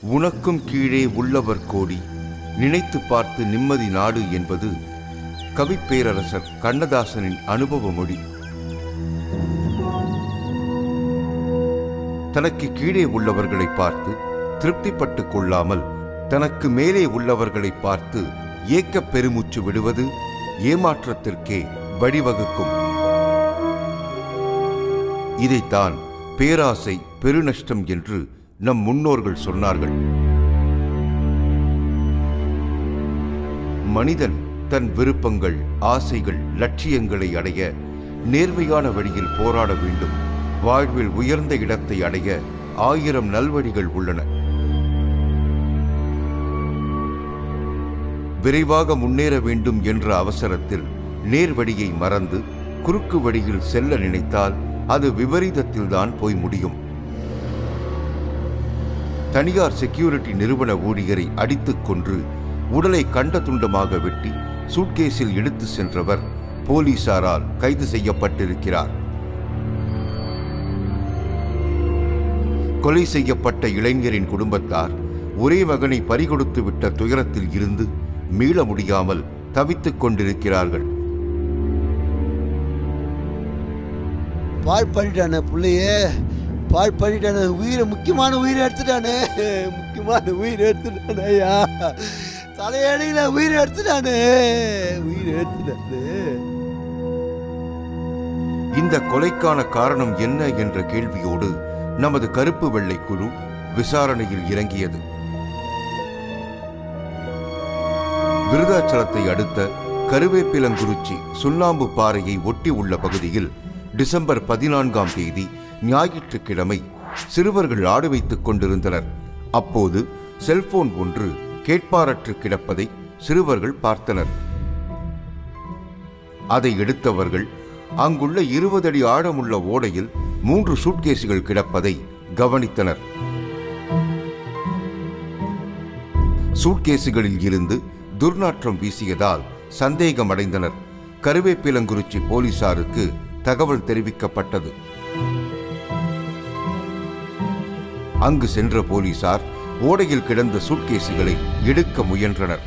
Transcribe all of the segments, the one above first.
உனக்கும் கீழே உள்ளவர் கோடி நினைத்து பார்த்து நிம்மதி நாடு என்பது கவிப்பேரரசர் கண்ணதாசனின் அனுபவ மொழி தனக்கு கீழே உள்ளவர்களை பார்த்து திருப்திப்பட்டுக் கொள்ளாமல் தனக்கு மேலே உள்ளவர்களை பார்த்து ஏக்கப் பெருமூச்சு விடுவது ஏமாற்றத்திற்கே வழிவகுக்கும் இதைத்தான் பேராசை பெருநஷ்டம் என்று நம் முன்னோர்கள் சொன்னார்கள் மனிதன் தன் விருப்பங்கள் ஆசைகள் லட்சியங்களை அடைய நேர்மையான வழியில் போராட வேண்டும் வாழ்வில் உயர்ந்த இடத்தை அடைய ஆயிரம் நல்வழிகள் உள்ளன விரைவாக முன்னேற வேண்டும் என்ற அவசரத்தில் நேர்வழியை மறந்து குறுக்கு வழியில் செல்ல நினைத்தால் அது விபரீதத்தில்தான் போய் முடியும் தனியார் செக்யூரிட்டி நிறுவன ஊழியரை அடித்துக் கொன்று உடலை கண்ட துண்டமாக வெட்டி சூட்கேஸில் எடுத்து சென்றவர் போலீசாரால் கைது செய்யப்பட்டிருக்கிறார் கொலை செய்யப்பட்ட இளைஞரின் குடும்பத்தார் ஒரே மகனை பறிகொடுத்து விட்ட துயரத்தில் இருந்து மீள முடியாமல் தவித்துக் கொண்டிருக்கிறார்கள் பால் பண்ணிட்டானே புள்ளையே பால் பண்ணிட்டானே உயிரை முக்கியமான உயிரை எடுத்துட்டானே முக்கியமான உயிரை எடுத்துட்டானே ஐயா தலையடியில உயிரை எடுத்துட்டானே உயிரை எடுத்துட்டானே இந்த கொலைக்கான காரணம் என்ன என்ற கேள்வியோடு நமது கருப்பு வெள்ளை குழு விசாரணையில் இறங்கியது விருதாச்சலத்தை அடுத்த கருவேப்பிலங்குறிச்சி சுண்ணாம்பு பாறையை ஒட்டி உள்ள பகுதியில் டிசம்பர் பதினான்காம் தேதி ஞாயிற்றுக்கிழமை சிறுவர்கள் ஆடு வைத்துக் கொண்டிருந்தனர் அப்போது செல்போன் ஒன்று கேட்பாரற்று கிடப்பதை சிறுவர்கள் பார்த்தனர் அதை எடுத்தவர்கள் அங்குள்ள இருபது அடி ஆழமுள்ள ஓடையில் மூன்று சூட்கேசுகள் கிடப்பதை கவனித்தனர் சூட்கேசுகளில் இருந்து துர்நாற்றம் வீசியதால் சந்தேகமடைந்தனர் கருவேப்பிலங்குறிச்சி போலீசாருக்கு தகவல் தெரிவிக்கப்பட்டது அங்கு சென்ற போலீசார் ஓடையில் கிடந்த சூட்கேசுகளை எடுக்க முயன்றனர்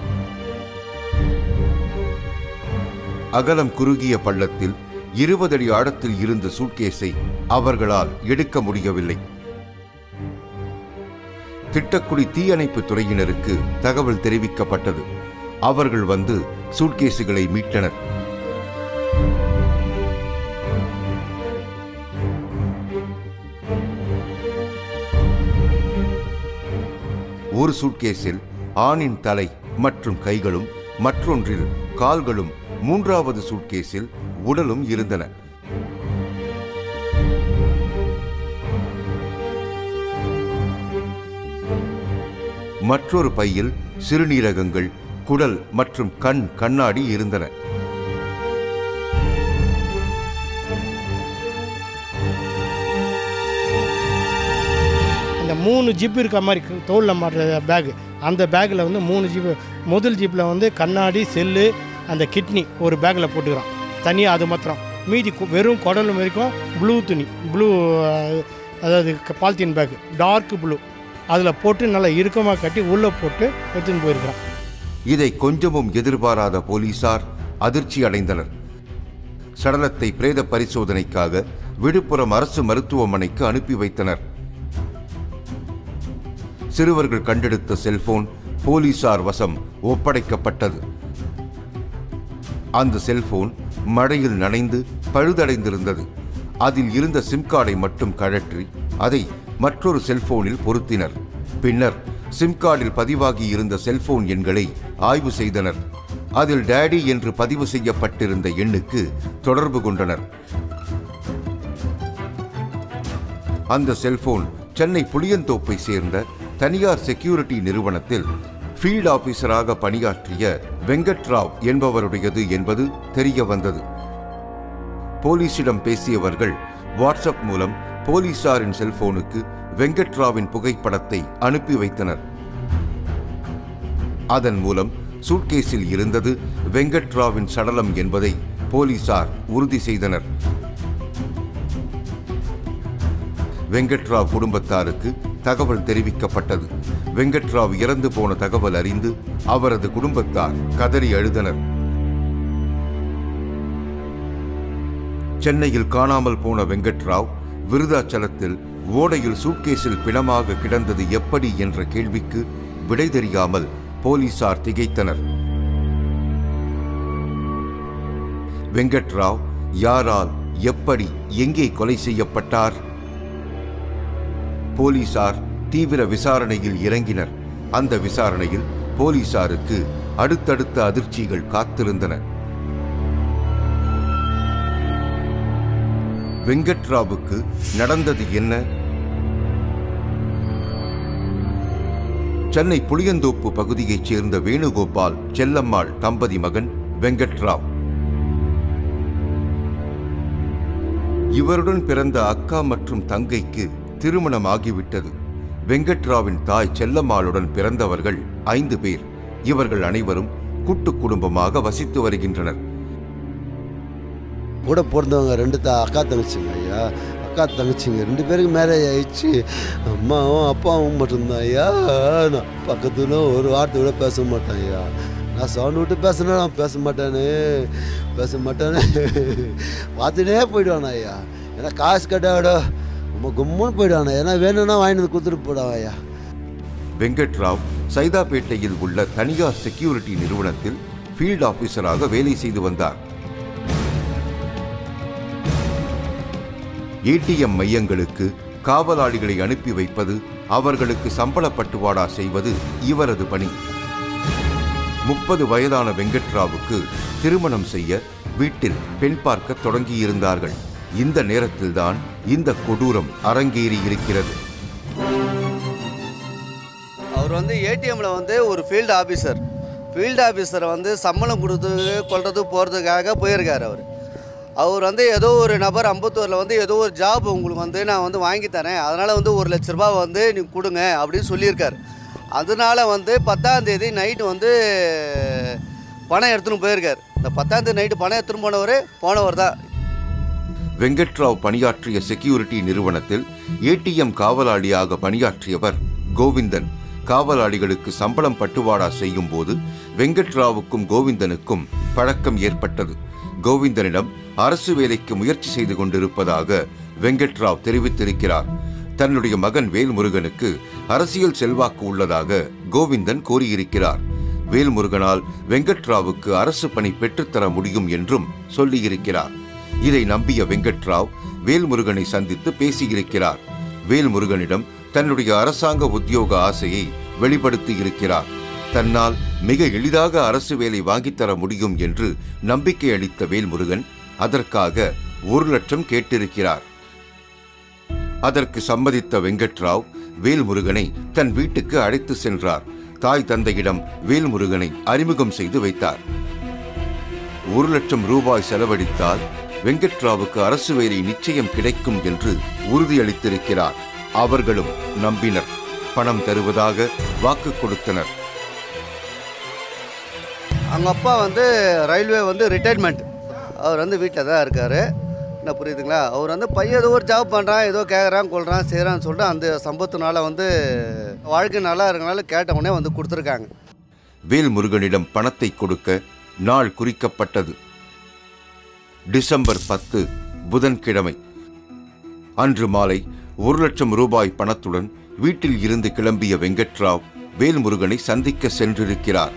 அகலம் குறுகிய பள்ளத்தில் இருபது அடி ஆழத்தில் இருந்த சூட்கேஸை அவர்களால் எடுக்க முடியவில்லை திட்டக்குடி தீயணைப்பு துறையினருக்கு தகவல் தெரிவிக்கப்பட்டது அவர்கள் வந்து சூட்கேசுகளை மீட்டனர் ஒரு சூட்கேஸில் ஆணின் தலை மற்றும் கைகளும் மற்றொன்றில் கால்களும் மூன்றாவது சூட்கேஸில் உடலும் இருந்தன மற்றொரு பையில் சிறுநீரகங்கள் குடல் மற்றும் கண் கண்ணாடி இருந்தன இந்த மூணு ஜிப் இருக்க மாதிரி தோளில் மாட்டுற பேகு அந்த பேக்கில் வந்து மூணு ஜிப்பு முதல் ஜிப்பில் வந்து கண்ணாடி செல்லு அந்த கிட்னி ஒரு பேக்கில் போட்டுக்கிறான் தனியாக அது மாத்திரம் மீதி கு- வெறும் குடல் வரைக்கும் ப்ளூ துணி ப்ளூ அதாவது பாலித்தீன் பேக் டார்க் ப்ளூ அதில் போட்டு நல்லா இறுக்கமாக கட்டி உள்ளே போட்டு எடுத்துன்னு போயிருக்கிறான் இதை கொஞ்சமும் எதிர்பாராத போலீசார் அதிர்ச்சி அடைந்தனர் சடலத்தை பிரேத பரிசோதனைக்காக விழுப்புரம் அரசு மருத்துவமனைக்கு அனுப்பி வைத்தனர் சிறுவர்கள் கண்டெடுத்த செல்போன் போலீசார் வசம் ஒப்படைக்கப்பட்டது அந்த செல்போன் மழையில் நனைந்து பழுதடைந்திருந்தது அதில் இருந்த சிம் கார்டை மட்டும் கழற்றி அதை மற்றொரு செல்போனில் பொருத்தினர் பின்னர் சிம் கார்டில் பதிவாகி இருந்த செல்போன் எண்களை ஆய்வு செய்தனர் அதில் டேடி என்று பதிவு செய்யப்பட்டிருந்த எண்ணுக்கு தொடர்பு கொண்டனர் அந்த செல்போன் சென்னை புளியந்தோப்பை சேர்ந்த தனியார் செக்யூரிட்டி நிறுவனத்தில் ஃபீல்ட் ஆபீசராக பணியாற்றிய வெங்கட்ராவ் என்பவருடையது என்பது தெரிய வந்தது போலீசிடம் பேசியவர்கள் வாட்ஸ்அப் மூலம் போலீசாரின் செல்போனுக்கு வெங்கட்ராவின் புகைப்படத்தை அனுப்பி வைத்தனர் அதன் மூலம் சூட்கேஸில் இருந்தது வெங்கட்ராவின் சடலம் என்பதை போலீசார் உறுதி செய்தனர் வெங்கட்ராவ் குடும்பத்தாருக்கு தகவல் தெரிவிக்கப்பட்டது வெங்கட்ராவ் இறந்து போன தகவல் அறிந்து அவரது குடும்பத்தார் கதறி அழுதனர் சென்னையில் காணாமல் போன வெங்கட்ராவ் விருதாச்சலத்தில் ஓடையில் சூட்கேஸில் பிணமாக கிடந்தது எப்படி என்ற கேள்விக்கு விடை தெரியாமல் போலீசார் திகைத்தனர் வெங்கட்ராவ் யாரால் எப்படி எங்கே கொலை செய்யப்பட்டார் போலீசார் தீவிர விசாரணையில் இறங்கினர் அந்த விசாரணையில் போலீசாருக்கு அடுத்தடுத்த அதிர்ச்சிகள் காத்திருந்தன வெங்கட்ராவுக்கு நடந்தது என்ன சென்னை புளியந்தோப்பு பகுதியைச் சேர்ந்த வேணுகோபால் செல்லம்மாள் தம்பதி மகன் வெங்கட்ராவ் இவருடன் பிறந்த அக்கா மற்றும் தங்கைக்கு திருமணம் ஆகிவிட்டது வெங்கட்ராவின் தாய் செல்லம்மாளுடன் பிறந்தவர்கள் ஐந்து பேர் இவர்கள் அனைவரும் கூட்டு குடும்பமாக வசித்து வருகின்றனர் கூட பிறந்தவங்க ரெண்டு த அக்கா தங்கச்சிங்க ஐயா அக்கா தங்கச்சிங்க ரெண்டு பேருக்கு மேரேஜ் ஆயிடுச்சு அம்மாவும் அப்பாவும் மட்டும்தான் ஐயா நான் பக்கத்துல ஒரு வார்த்தை கூட பேச மாட்டேன் ஐயா நான் சவுண்ட் விட்டு பேசினா நான் பேச மாட்டேனே பேச மாட்டேனே பார்த்துட்டே போயிடுவானே ஐயா ஏன்னா காசு கட்டாவிட ரொம்ப கும்முன்னு போயிடுவானே ஏன்னா வேணும்னா வாங்கிட்டு வந்து கொடுத்துட்டு போயிடுவான் ஐயா வெங்கட்ராவ் சைதாப்பேட்டையில் உள்ள தனியார் செக்யூரிட்டி நிறுவனத்தில் ஃபீல்ட் ஆபீசராக வேலை செய்து வந்தார் ஏடிஎம் மையங்களுக்கு காவலாளிகளை அனுப்பி வைப்பது அவர்களுக்கு சம்பள பட்டுவாடா செய்வது இவரது பணி முப்பது வயதான வெங்கட்ராவுக்கு திருமணம் செய்ய வீட்டில் பெண் பார்க்க தொடங்கியிருந்தார்கள் இந்த நேரத்தில்தான் இந்த கொடூரம் அரங்கேறி இருக்கிறது அவர் வந்து ஏடிஎம்ல வந்து ஒரு ஃபீல்டு ஆஃபீஸர் ஃபீல்டு ஆஃபீஸரை வந்து சம்பளம் கொடுத்து கொள்றது போகிறதுக்காக போயிருக்கார் அவர் அவர் வந்து ஏதோ ஒரு நபர் அம்பத்தூரில் வந்து ஏதோ ஒரு ஜாப் உங்களுக்கு வந்து நான் வந்து வாங்கி தரேன் அதனால் வந்து ஒரு லட்ச ரூபாய் வந்து நீ கொடுங்க அப்படின்னு சொல்லியிருக்காரு அதனால வந்து பத்தாம் தேதி நைட்டு வந்து பணம் எடுத்துன்னு போயிருக்கார் இந்த பத்தாம் தேதி நைட்டு பணம் எடுத்துன்னு போனவர் போனவர் தான் வெங்கட்ராவ் பணியாற்றிய செக்யூரிட்டி நிறுவனத்தில் ஏடிஎம் காவலாளியாக பணியாற்றியவர் கோவிந்தன் காவலாளிகளுக்கு சம்பளம் பட்டுவாடா செய்யும் போது வெங்கட்ராவுக்கும் கோவிந்தனுக்கும் பழக்கம் ஏற்பட்டது கோவிந்தனிடம் அரசு வேலைக்கு முயற்சி செய்து கொண்டிருப்பதாக வெங்கட்ராவ் தெரிவித்திருக்கிறார் தன்னுடைய மகன் வேல்முருகனுக்கு அரசியல் செல்வாக்கு உள்ளதாக கோவிந்தன் கூறியிருக்கிறார் வேல்முருகனால் வெங்கட்ராவுக்கு அரசு பணி பெற்றுத்தர முடியும் என்றும் சொல்லியிருக்கிறார் இதை நம்பிய வெங்கட்ராவ் வேல்முருகனை சந்தித்து பேசியிருக்கிறார் வேல்முருகனிடம் தன்னுடைய அரசாங்க உத்தியோக ஆசையை வெளிப்படுத்தி இருக்கிறார் தன்னால் மிக எளிதாக அரசு வேலை வாங்கித்தர முடியும் என்று நம்பிக்கை அளித்த வேல்முருகன் அதற்காக ஒரு லட்சம் கேட்டிருக்கிறார் அதற்கு சம்மதித்த வெங்கட்ராவ் வேல்முருகனை தன் வீட்டுக்கு அழைத்து சென்றார் தாய் தந்தையிடம் வேல்முருகனை அறிமுகம் செய்து வைத்தார் ஒரு லட்சம் ரூபாய் செலவழித்தால் வெங்கட்ராவுக்கு அரசு வேலை நிச்சயம் கிடைக்கும் என்று உறுதியளித்திருக்கிறார் அவர்களும் நம்பினர் பணம் தருவதாக வாக்கு கொடுத்தனர் அவங்க அப்பா வந்து ரயில்வே வந்து ரிட்டைர்மெண்ட் அவர் வந்து வீட்டில் தான் இருக்கார் என்ன புரியுதுங்களா அவர் வந்து பையன் ஏதோ ஒரு ஜாப் பண்ணுறான் ஏதோ கேட்குறான் கொள்றான் செய்கிறான்னு சொல்லிட்டு அந்த சம்பவத்தினால வந்து வாழ்க்கை நல்லா இருக்கனால கேட்ட உடனே வந்து கொடுத்துருக்காங்க வேல்முருகனிடம் பணத்தை கொடுக்க நாள் குறிக்கப்பட்டது டிசம்பர் பத்து புதன்கிழமை அன்று மாலை ஒரு லட்சம் ரூபாய் பணத்துடன் வீட்டில் இருந்து கிளம்பிய வெங்கட்ராவ் வேல்முருகனை சந்திக்க சென்றிருக்கிறார்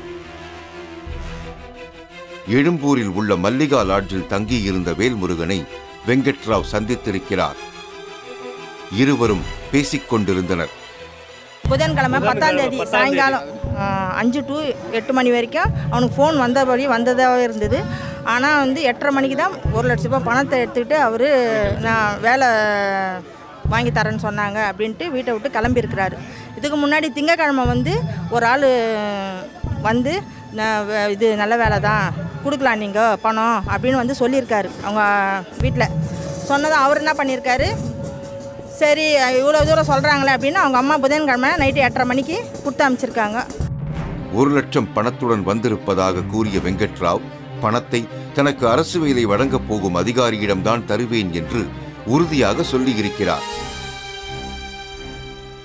எழும்பூரில் உள்ள மல்லிகா லாட்ஜில் தங்கியிருந்த வேல்முருகனை வெங்கட்ராவ் சந்தித்திருக்கிறார் இருவரும் பேசிக் கொண்டிருந்தனர் புதன்கிழமை பத்தாம் தேதி சாயங்காலம் ஆ, அஞ்சு டு எட்டு மணி வரைக்கும் அவனுக்கு ஃபோன் வந்தபடி வந்ததாக இருந்தது ஆனால் வந்து எட்டரை மணிக்கு தான் ஒரு லட்ச ரூபாய் பணத்தை எடுத்துக்கிட்டு அவர் நான் வேலை வாங்கி தரேன்னு சொன்னாங்க அப்படின்ட்டு வீட்டை விட்டு கிளம்பியிருக்கிறாரு இதுக்கு முன்னாடி திங்கக்கிழமை வந்து ஒரு ஆள் வந்து நான் வே- இது நல்ல வேலை தான் கொடுக்கலாம் நீங்கள் பணம் அப்படின்னு வந்து சொல்லியிருக்காரு அவங்க வீட்டில் சொன்னதும் அவர் என்ன பண்ணியிருக்காரு சரி இவ்வளோ தூரம் சொல்கிறாங்களே அப்படின்னு அவங்க அம்மா புதன்கிழமை நைட்டு எட்டரை மணிக்கு கொடுத்து அனுப்பிச்சிருக்காங்க ஒரு லட்சம் பணத்துடன் வந்திருப்பதாக கூறிய வெங்கட்ராவ் பணத்தை தனக்கு அரசு வேலை வழங்கப் போகும் அதிகாரியிடம்தான் தருவேன் என்று உறுதியாக சொல்லியிருக்கிறார்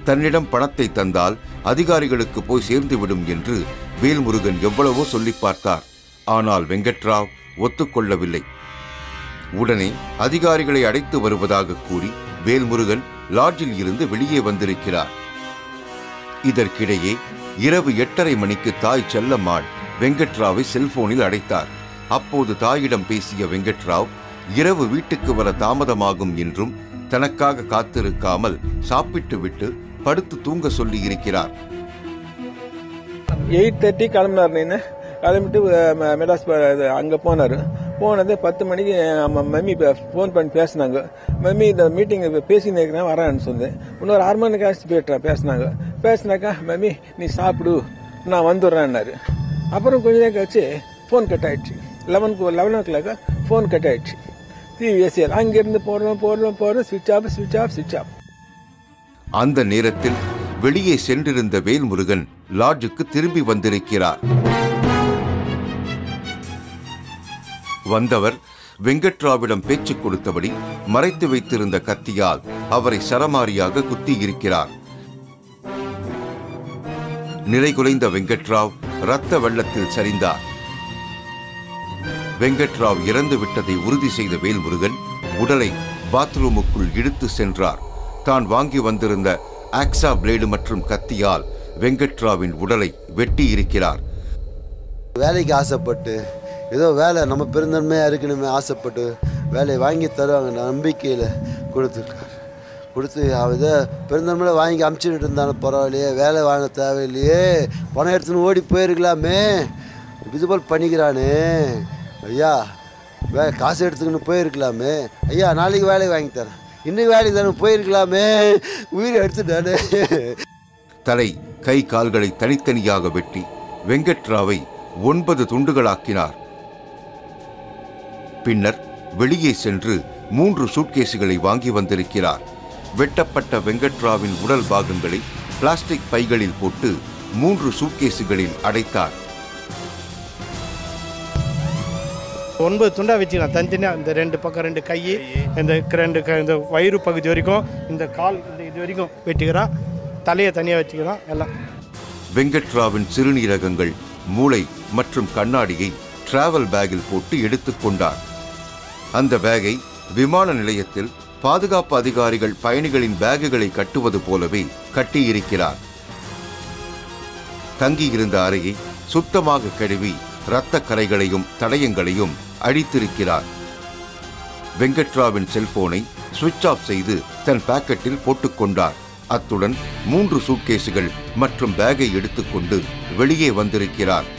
தன்னிடம் பணத்தை தந்தால் அதிகாரிகளுக்கு போய் சேர்ந்துவிடும் என்று வேல்முருகன் எவ்வளவோ சொல்லி பார்த்தார் ஆனால் வெங்கட்ராவ் ஒத்துக்கொள்ளவில்லை உடனே அதிகாரிகளை அழைத்து வருவதாக கூறி வேல்முருகன் லாட்ஜில் இருந்து வெளியே வந்திருக்கிறார் இதற்கிடையே இரவு எட்டரை மணிக்கு தாய் செல்லம்மாள் வெங்கட்ராவை செல்போனில் அழைத்தார் அப்போது தாயிடம் பேசிய வெங்கட்ராவ் இரவு வீட்டுக்கு வர தாமதமாகும் என்றும் தனக்காக காத்திருக்காமல் சாப்பிட்டுவிட்டு படுத்து தூங்க சொல்லி இருக்கிறார் எயிட் தேர்ட்டி கிளம்பினார் நீனு கிளம்பிட்டு அஹ், ம- மெட்ராஸ் ப- இது அங்கே போனார் போனது பத்து மணிக்கு நம்ம மம்மி ஃபோன் பண்ணி பேசினாங்க மம்மி இந்த மீட்டிங் பேசின்னு இருக்கிறேன் வரேன்னு சொன்னேன் இன்னொரு அரை மணி கழிச்சு போயிட்டேன் பேசினாங்க பேசினாக்கா மம்மி நீ சாப்பிடு நான் வந்துடுறேன்னாரு அப்புறம் கொஞ்ச நேரம் கழிச்சு ஃபோன் கட் ஆயிடுச்சு லெவனுக்கு eleven o'clock phone cut ஆயிடுச்சு டிவிஎஸ்எல் அங்கேருந்து போடுறோம் போடுறோம் போடுறோம் ஸ்விட்ச் ஆஃப் ஸ்விட்ச் ஆஃப் ஸ்விட்ச் ஆஃப் அந்த நேரத்தில் வெளியே சென்றிருந்த வேல்முருகன் லாட்ஜுக்கு திரும்பி வந்திருக்கிறார் வந்தவர் வெங்கட்ராவிடம் பேச்சு கொடுத்தபடி மறைத்து வைத்திருந்த கத்தியால் அவரை சரமாரியாக குத்தியிருக்கிறார் நிலைகுலைந்த வெங்கட்ராவ் இரத்த வெள்ளத்தில் சரிந்தார் வெங்கட்ராவ் இறந்து விட்டதை உறுதி செய்த வேல்முருகன் உடலை பாத்ரூமுக்குள் இழுத்து சென்றார் தான் வாங்கி வந்திருந்த ஆக்ஸா பிளேடு மற்றும் கத்தியால் வெங்கட்ராவின் உடலை வெட்டி இருக்கிறார் வேலைக்கு ஆசைப்பட்டு ஏதோ வேலை நம்ம பெருந்தன்மையாக இருக்கணுமே ஆசைப்பட்டு வேலையை வாங்கி தருவாங்க நம்பிக்கையில் கொடுத்துருக்காரு கொடுத்து அதை பெருந்தன்மையில் வாங்கி அமுச்சுட்டு இருந்தாலும் பரவாயில்லையே வேலை வாங்க தேவையில்லையே பணம் எடுத்துன்னு ஓடி போயிருக்கலாமே இது போல் பண்ணிக்கிறானே ஐயா வே காசு எடுத்துக்கின்னு போயிருக்கலாமே ஐயா நாளைக்கு வேலையை வாங்கி தரேன் இன்னும் வேலைக்கு தானே போயிருக்கலாமே உயிரை எடுத்துட்டானே தலை கை கால்களை தனித்தனியாக வெட்டி வெங்கட்ராவை ஒன்பது துண்டுகளாக்கினார் பின்னர் வெளியே சென்று மூன்று சூட்கேசுகளை வாங்கி வந்திருக்கிறார் வெட்டப்பட்ட வெங்கட்ராவின் உடல் பாகங்களை பிளாஸ்டிக் பைகளில் போட்டு மூன்று சூட்கேசுகளில் அடைத்தார் ஒன்பது துண்டாக வச்சுக்கலாம் தனித்தனியாக இந்த ரெண்டு பக்கம் ரெண்டு கை இந்த ரெண்டு க- இந்த வயிறு பகுதி வரைக்கும் இந்த கால் இந்த இது வரைக்கும் வெட்டிக்கிறான் தலையை தனியாக வச்சுக்கிறான் எல்லாம் வெங்கட்ராவின் சிறுநீரகங்கள் மூளை மற்றும் கண்ணாடியை டிராவல் பேக்கில் போட்டு எடுத்துக்கொண்டார் அந்த பேக்கை விமான நிலையத்தில் பாதுகாப்பு அதிகாரிகள் பயணிகளின் பேக்குகளை கட்டுவது போலவே கட்டியிருக்கிறார் தங்கியிருந்த அறையை சுத்தமாக கழுவி இரத்த கரைகளையும் தடயங்களையும் அழித்திருக்கிறார் வெங்கட்ராவின் செல்போனை சுவிட்ச் ஆஃப் செய்து தன் பாக்கெட்டில் போட்டுக்கொண்டார் அத்துடன் மூன்று சூட்கேசுகள் மற்றும் பேக்கை எடுத்துக்கொண்டு வெளியே வந்திருக்கிறார்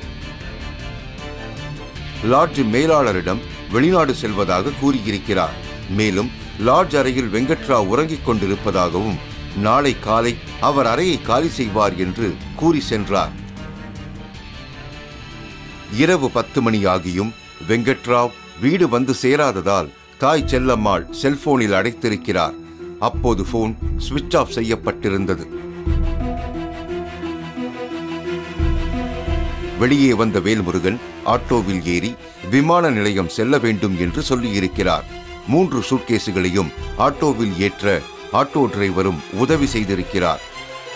லாட்ஜ் மேலாளரிடம் வெளிநாடு செல்வதாக கூறியிருக்கிறார் மேலும் லாட்ஜ் அறையில் வெங்கட்ரா உறங்கிக் கொண்டிருப்பதாகவும் நாளை காலை அவர் அறையை காலி செய்வார் என்று கூறி சென்றார் இரவு பத்து மணி ஆகியும் வெங்கட்ராவ் வீடு வந்து சேராததால் தாய் செல்லம்மாள் செல்போனில் அடைத்திருக்கிறார் அப்போது போன் சுவிட்ச் ஆஃப் செய்யப்பட்டிருந்தது வெளியே வந்த வேல்முருகன் ஆட்டோவில் ஏறி விமான நிலையம் செல்ல வேண்டும் என்று சொல்லியிருக்கிறார் மூன்று சூட்கேசுகளையும் ஆட்டோவில் ஏற்ற ஆட்டோ டிரைவரும் உதவி செய்திருக்கிறார்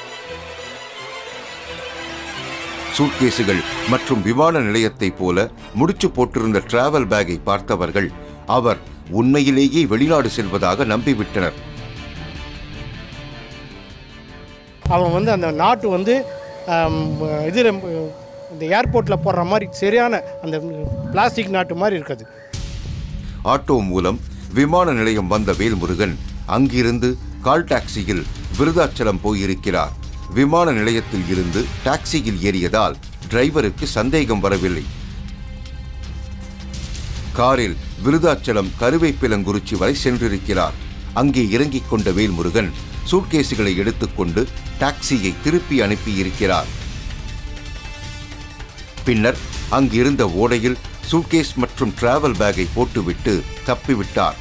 சூட்கேசுகள் மற்றும் விமான நிலையத்தைப் போல முடிச்சு போட்டிருந்த டிராவல் பேக்கை பார்த்தவர்கள் அவர் உண்மையிலேயே வெளிநாடு செல்வதாக நம்பிவிட்டனர் அவன் வந்து அந்த நாட்டு வந்து ஆம், இது ரொம்ப- இந்த ஏர்போர்ட்டில் போடுற மாதிரி சரியான அந்த பிளாஸ்டிக் நாட்டு மாதிரி இருக்குது ஆட்டோ மூலம் விமான நிலையம் வந்த வேல்முருகன் அங்கிருந்து கால் டாக்ஸியில் விருதாச்சலம் போயிருக்கிறார் விமான நிலையத்தில் இருந்து டாக்ஸியில் ஏறியதால் டிரைவருக்கு சந்தேகம் வரவில்லை காரில் விருதாச்சலம் கருவேப்பிலங்குறிச்சி வரை சென்றிருக்கிறார் அங்கே இறங்கிக் கொண்ட வேல்முருகன் சூட்கேசுகளை எடுத்துக்கொண்டு டாக்ஸியை திருப்பி அனுப்பியிருக்கிறார் பின்னர் அங்கிருந்த ஓடையில் சூட்கேஸ் மற்றும் டிராவல் பேக்கை போட்டுவிட்டு தப்பிவிட்டார்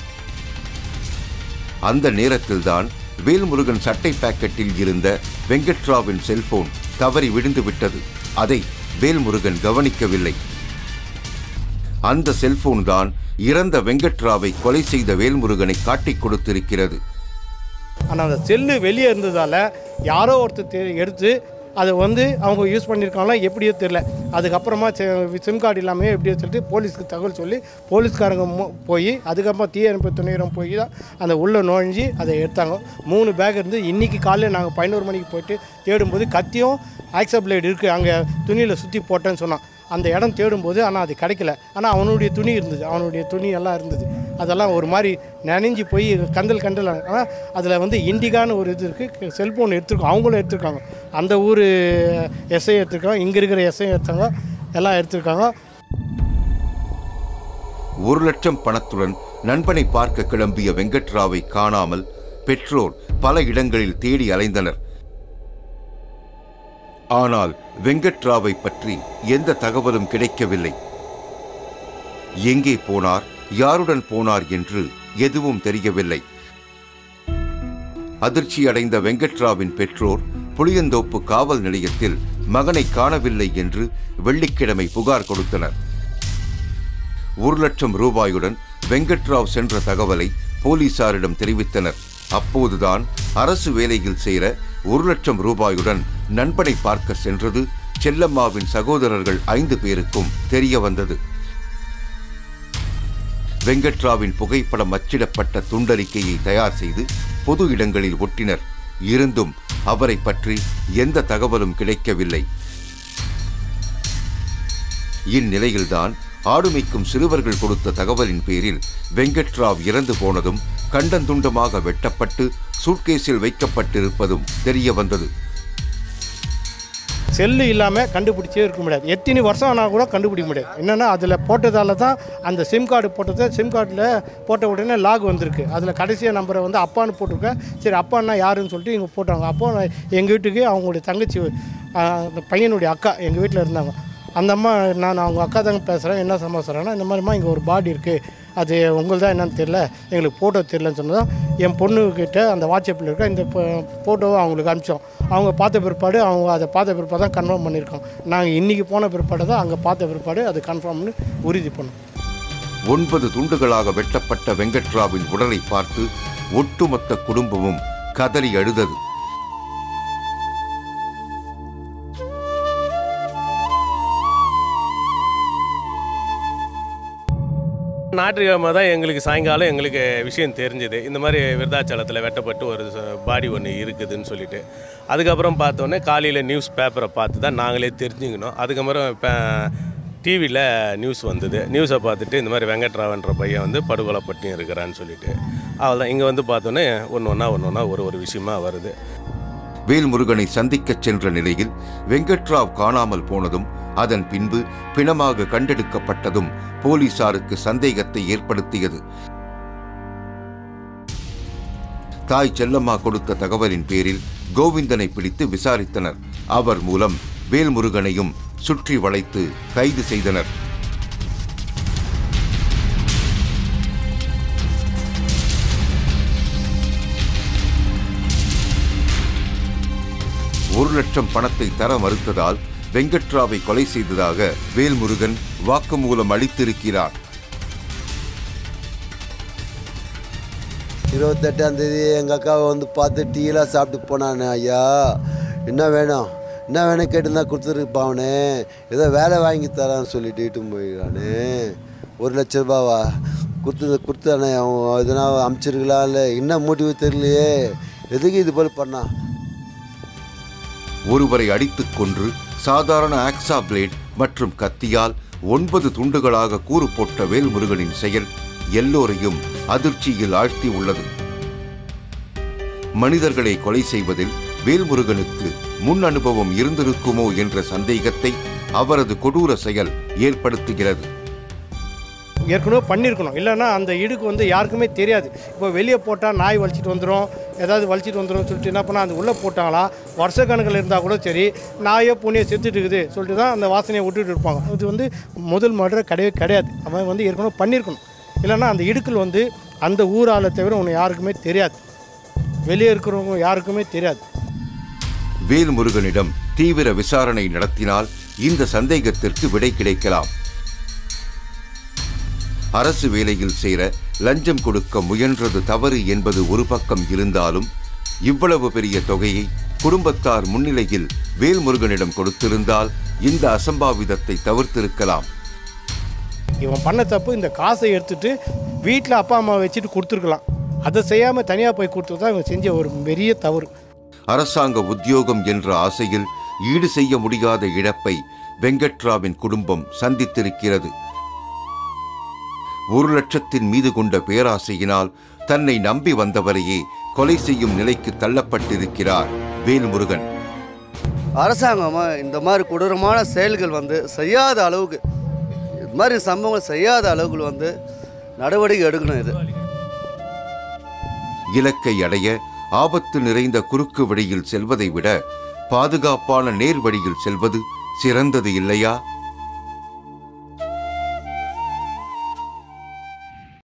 அந்த நேரத்தில்தான் வேல்முருகன் சட்டை பாக்கெட்டில் இருந்த வெங்கட்ராவின் செல்போன் தவறி விழுந்து விட்டது அதை வேல்முருகன் கவனிக்கவில்லை அந்த செல்போன் தான் இறந்த வெங்கட்ராவை கொலை செய்த வேல்முருகனை காட்டிக் கொடுத்திருக்கிறது ஆனால் அந்த செல்லு வெளியே இருந்ததால் யாரோ ஒருத்தர் தெ- எடுத்து அதை வந்து அவங்க யூஸ் பண்ணியிருக்காங்களா எப்படியோ தெரில அதுக்கப்புறமா சிம் கார்டு இல்லாமல் எப்படியோ சொல்லிட்டு போலீஸ்க்கு தகவல் சொல்லி போலீஸ்காரங்க மோ- போய் அதுக்கப்புறமா தீயணைப்பு துணையரம் போய் தான் அந்த உள்ளே நுழைஞ்சி அதை எடுத்தாங்க மூணு பேக் இருந்து இன்றைக்கி காலையில் நாங்கள் பதினோரு மணிக்கு போயிட்டு தேடும்போது கத்தியும் ஆக்சா பிளேடு இருக்குது அங்கே துணியில் சுற்றி போட்டேன்னு சொன்னான் அந்த இடம் தேடும்போது ஆனால் அது கிடைக்கல ஆனால் அவனுடைய துணி இருந்தது அவனுடைய துணி எல்லாம் இருந்தது அதெல்லாம் ஒரு மாதிரி நனைஞ்சு போய் கந்தல் கண்டல் ஆனால் அதில் வந்து இண்டிகான்னு ஒரு இது இருக்குது செல்ஃபோன் எடுத்துருக்கோம் அவங்களும் எடுத்திருக்காங்க அந்த ஊர் எஸ்ஐ எடுத்திருக்காங்க இங்கே இருக்கிற எஸ்ஐ எடுத்தாங்க எல்லாம் எடுத்திருக்காங்க ஒரு லட்சம் பணத்துடன் நண்பனை பார்க்க கிளம்பிய வெங்கட்ராவை காணாமல் பெற்றோர் பல இடங்களில் தேடி அலைந்தனர் ஆனால் வெங்கட்ராவை பற்றி எந்த தகவலும் கிடைக்கவில்லை எங்கே போனார் யாருடன் போனார் என்று எதுவும் தெரியவில்லை அதிர்ச்சி அடைந்த வெங்கட்ராவின் பெற்றோர் புளியந்தோப்பு காவல் நிலையத்தில் மகனை காணவில்லை என்று வெள்ளிக்கிழமை புகார் கொடுத்தனர் ஒரு லட்சம் ரூபாயுடன் வெங்கட்ராவ் சென்ற தகவலை போலீசாரிடம் தெரிவித்தனர் அப்போதுதான் அரசு வேலையில் சேர ஒரு லட்சம் ரூபாயுடன் நண்பனை பார்க்க சென்றது செல்லம்மாவின் சகோதரர்கள் ஐந்து பேருக்கும் தெரிய வந்தது வெங்கட்ராவின் புகைப்படம் அச்சிடப்பட்ட துண்டறிக்கையை தயார் செய்து பொது இடங்களில் ஒட்டினர் இருந்தும் அவரை பற்றி எந்த தகவலும் கிடைக்கவில்லை இந்நிலையில்தான் ஆடுமைக்கும் சிறுவர்கள் கொடுத்த தகவலின் பேரில் வெங்கட்ராவ் இறந்து போனதும் கண்டந்துண்டமாக வெட்டப்பட்டு சூட்கேஸில் வைக்கப்பட்டிருப்பதும் தெரிய வந்தது செல்லு இல்லாமல் கண்டுபிடிச்சே இருக்க முடியாது எத்தனை வருஷம் ஆனால் கூட கண்டுபிடிக்க முடியாது என்னென்னா அதில் போட்டதால தான் அந்த சிம் கார்டு போட்டதை சிம் கார்டில் போட்ட உடனே லாக் வந்திருக்கு அதில் கடைசியாக நம்பரை வந்து அப்பான்னு போட்டிருக்கேன் சரி அப்பான்னா யாருன்னு சொல்லிட்டு இங்கே போட்டாங்க அப்போ எங்கள் வீட்டுக்கு அவங்களுடைய தங்கச்சி ஆஹ், அந்த பையனுடைய அக்கா எங்கள் வீட்டில் இருந்தாங்க அந்த அம்மா நான் அவங்க அக்கா தாங்க பேசுகிறேன் என்ன சமாச்சாரம்னா இந்த மாதிரிமா இங்கே ஒரு பாடி இருக்குது அது உங்களுக்கு தான் என்னன்னு தெரியல எங்களுக்கு ஃபோட்டோ தெரியலன்னு சொன்னதும் என் பொண்ணுக்கிட்ட அந்த வாட்ஸ்அப்பில் இருக்க இந்த ஃபோட்டோவை அவங்களுக்கு அனுப்பிச்சோம் அவங்க பார்த்த பிற்பாடு அவங்க அதை பார்த்த பிற்பாடு தான் கன்ஃபார்ம் பண்ணியிருக்கோம் நாங்கள் இன்றைக்கி போன பிற்பாடு தான் அங்கே பார்த்த பிற்பாடு அது கன்ஃபார்ம்னு உறுதி பண்ணோம் ஒன்பது துண்டுகளாக வெட்டப்பட்ட வெங்கட்ராவின் உடலை பார்த்து ஒட்டுமொத்த குடும்பமும் கதறி அழுதது ஞாயிற்றுக்கிழமை தான் எங்களுக்கு சாயங்காலம் எங்களுக்கு விஷயம் தெரிஞ்சுது இந்த மாதிரி விருதாச்சலத்தில் வெட்டப்பட்டு ஒரு பாடி ஒன்று இருக்குதுன்னு சொல்லிட்டு அதுக்கப்புறம் பார்த்தோன்னே காலையில் நியூஸ் பேப்பரை பார்த்து தான் நாங்களே தெரிஞ்சுக்கணும் அதுக்கப்புறம் இப்போ டிவியில் நியூஸ் வந்தது நியூஸை பார்த்துட்டு இந்த மாதிரி வெங்கட்ராவன்ற பையன் வந்து படுகொலைப்பட்டு இருக்கிறான்னு சொல்லிட்டு அவள் தான் இங்கே வந்து பார்த்தோன்னே ஒன்று ஒன்றா ஒன்று ஒன்றா ஒரு ஒரு விஷயமா வருது வேல்முருகனை சந்திக்கச் சென்ற நிலையில் வெங்கட்ராவ் காணாமல் போனதும் அதன் பின்பு பிணமாக கண்டெடுக்கப்பட்டதும் போலீசாருக்கு சந்தேகத்தை ஏற்படுத்தியது தாய் செல்லம்மா கொடுத்த தகவலின் பேரில் கோவிந்தனை பிடித்து விசாரித்தனர் அவர் மூலம் வேல்முருகனையும் சுற்றி வளைத்து கைது செய்தனர் ஒரு லட்சம் பணத்தை தர மறுத்ததால் வெங்கட்ராவை கொலை செய்ததாக வேல்முருகன் வாக்குமூலம் அளித்திருக்கிறார் இருபத்தெட்டாம் தேதி எங்கள் அக்காவை வந்து பார்த்து டீலாம் சாப்பிட்டு போனானே ஐயா என்ன வேணும் என்ன வேணும் கேட்டுருந்தா கொடுத்துருப்பாவனே ஏதோ வேலை வாங்கி தரான்னு சொல்லிட்டு இட்டுன்னு போயிடானே ஒரு லட்ச ரூபாவா கொடுத்து கொடுத்தானே அவன் எதனா அமுச்சிருக்கலாம் இல்லை என்ன மோட்டிவ் தெரியலையே எதுக்கு இது போல் பண்ணான் ஒருவரை அடித்துக் கொன்று சாதாரண ஆக்ஸா பிளேட் மற்றும் கத்தியால் ஒன்பது துண்டுகளாக கூறு போட்ட வேல்முருகனின் செயல் எல்லோரையும் அதிர்ச்சியில் ஆழ்த்தி உள்ளது மனிதர்களை கொலை செய்வதில் வேல்முருகனுக்கு முன் அனுபவம் இருந்திருக்குமோ என்ற சந்தேகத்தை அவரது கொடூர செயல் ஏற்படுத்துகிறது ஏற்கனவே பண்ணியிருக்கணும் இல்லைன்னா அந்த இடுக்கு வந்து யாருக்குமே தெரியாது இப்போ வெளியே போட்டால் நாய் வலிச்சிட்டு வந்துடும் ஏதாவது வலிச்சிட்டு வந்துடும் சொல்லிட்டு என்ன பண்ணால் அது உள்ளே போட்டாங்களா வருஷ கணக்கில் இருந்தால் கூட சரி நாயோ பூனையோ செத்துட்டு இருக்குது சொல்லிட்டு தான் அந்த வாசனையை விட்டுட்டு இருப்பாங்க இது வந்து முதல் மர்டர் கிடையவே கிடையாது அவன் வந்து ஏற்கனவே பண்ணியிருக்கணும் இல்லைன்னா அந்த இடுக்கில் வந்து அந்த ஊரால தவிர உனக்கு யாருக்குமே தெரியாது வெளியே இருக்கிறவங்க யாருக்குமே தெரியாது வேல்முருகனிடம் தீவிர விசாரணை நடத்தினால் இந்த சந்தேகத்திற்கு விடை கிடைக்கலாம் அரசு வேலையில் சேர லஞ்சம் கொடுக்க முயன்றது தவறு என்பது ஒரு பக்கம் இருந்தாலும் இவ்வளவு பெரிய தொகையை குடும்பத்தார் முன்னிலையில் வேல்முருகனிடம் கொடுத்திருந்தால் இந்த அசம்பாவிதத்தை தவிர்த்திருக்கலாம் இவன் பண்ண தப்பு இந்த காசை எடுத்துட்டு வீட்டில் அப்பா அம்மா வச்சுட்டு கொடுத்துருக்கலாம் அதை செய்யாமல் தனியாக போய் கொடுத்தது தான் இவன் செஞ்ச ஒரு பெரிய தவறு அரசாங்க உத்தியோகம் என்ற ஆசையில் ஈடு செய்ய முடியாத இழப்பை வெங்கட்ராவின் குடும்பம் சந்தித்திருக்கிறது ஒரு லட்சத்தின் மீது கொண்ட பேராசையினால் தன்னை நம்பி வந்தவரையே கொலை செய்யும் நிலைக்கு தள்ளப்பட்டிருக்கிறார் வேல்முருகன் அரசாங்கமாக இந்த மாதிரி கொடூரமான செயல்கள் வந்து செய்யாத அளவுக்கு இது மாதிரி சம்பவங்கள் செய்யாத அளவுக்கு வந்து நடவடிக்கை எடுக்கணும் இது இலக்கை அடைய ஆபத்து நிறைந்த குறுக்கு வழியில் செல்வதை விட பாதுகாப்பான நேர் வழியில் செல்வது சிறந்தது இல்லையா